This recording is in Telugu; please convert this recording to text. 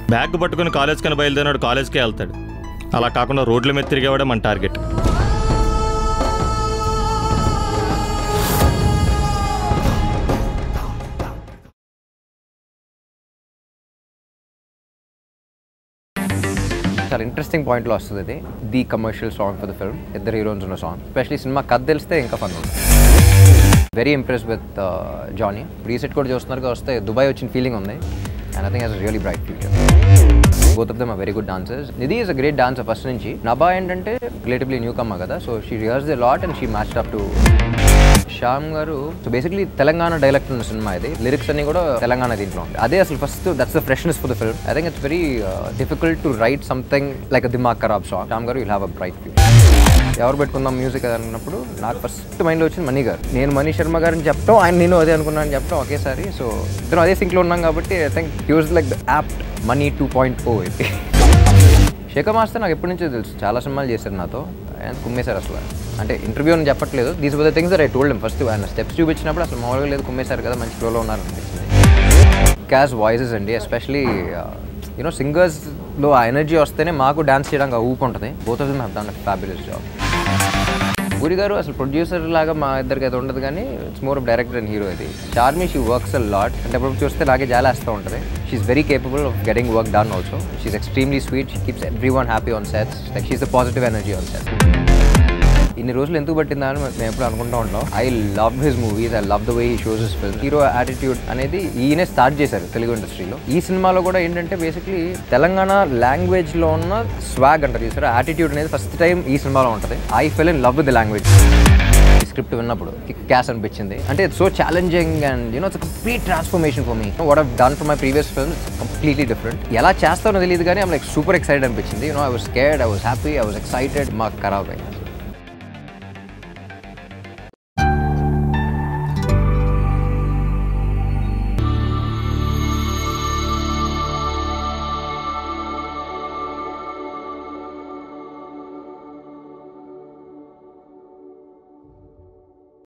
బ్యాగ్ పట్టుకుని కాలేజ్ కని బయలుదేరినాడు కాలేజ్కే వెళ్తాడు అలా కాకుండా రోడ్ల మీద తిరిగేవాడే మన టార్గెట్ చాలా ఇంట్రెస్టింగ్ పాయింట్లో వస్తుంది ఇది the commercial song for the film ఇద్దరు హీరోయిన్స్ ఉన్న సాంగ్ ఎస్పెషలీ సినిమా కథ తెలిస్తే ఇంకా ఫన్ ఉంటుంది వెరీ ఇంప్రెస్ విత్ జానీ రీసెట్ కూడా చూస్తున్నారు వస్తే దుబాయ్ వచ్చిన ఫీలింగ్ ఉంది and I think has really bright future both of them are very good dancers Nidhi is a great dancer first నుంచి నబా ఏంటంటే రిలేటివ్లీ న్యూ కమ్మ కదా so she rehearses the lot and she match up to Shyam గారు సో బేసిక్లీ తెలంగాణ డైలెక్ట్ ఉన్న సినిమా ఇది లిరిక్స్ అన్ని కూడా తెలంగాణ దీంట్లో ఉంటాయి అదే అసలు first that's the freshness for the film I think it's very difficult to write something like Dimaag Kharaab song Shyam గారు will have a bright future ఎవరు పెట్టుకుందాం మ్యూజిక్ అన్నప్పుడు నాకు ఫస్ట్ మైండ్లో వచ్చింది మనీ గారు నేను మనీ శర్మ గారిని చెప్పడం ఆయన నేను అదే అనుకున్నాను చెప్పడం ఒకేసారి సో ఇద్దరం అదే సింక్లో ఉన్నాం కాబట్టి I think use like the app money two point O ఇది శేఖర్ మాస్టర్ నాకు ఎప్పటి నుంచో తెలుసు చాలా సినిమాలు చేశారు నాతో ఆయన కుమ్మేశారు అసలు అంటే ఇంటర్వ్యూ అని చెప్పట్లేదు these were the things I told first ఆయన స్టెప్స్ చూపించినప్పుడు అసలు మామూలుగా లేదు కుమ్మేశారు కదా మంచి ఫ్లోలో ఉన్నారు అనిపించింది క్యాస్ వాయిసెస్ అండి ఎస్పెషలీ యూనో సింగర్స్లో ఆ ఎనర్జీ వస్తేనే మాకు డాన్స్ చేయడానికి ఆ ఊపు ఉంటుంది both of them have done fabulous job గురి గారు అసలు ప్రొడ్యూసర్ లాగా మా ఇద్దరికి అయితే ఉండదు కానీ it's more of director and hero ఇది Charmi she works a lot అంటే అప్పుడు చూస్తే నాకే జాలేస్తూ ఉంటుంది she's very capable of getting work done also she's extremely sweet she keeps everyone happy on sets like she's the positive energy on set ఇన్ని రోజులు ఎందుకు పట్టిందా అని మేము ఎప్పుడు అనుకుంటూ ఉంటాం I love his movies I love the way he shows his film hero attitude అనేది ఈయనే స్టార్ట్ చేశారు తెలుగు ఇండస్ట్రీలో ఈ సినిమాలో కూడా ఏంటంటే బేసిక్లీ తెలంగాణ లాంగ్వేజ్లో ఉన్న స్వాగ్ అంటారు చూసారు యాటిట్యూడ్ అనేది ఫస్ట్ టైం ఈ సినిమాలో ఉంటుంది I fell in love with the language script విన్నప్పుడు క్యాష్ అనిపించింది అంటే it's so challenging and you know it's complete transformation for me what have done for my previous films completely different ఎలా చేస్తానో తెలియదు కానీ ఐమ్ లైక్ సూపర్ ఎక్సైటెడ్ అనిపించింది you know I was scared I was happy I was excited మాకు ఖరాబ్ అయ్యింది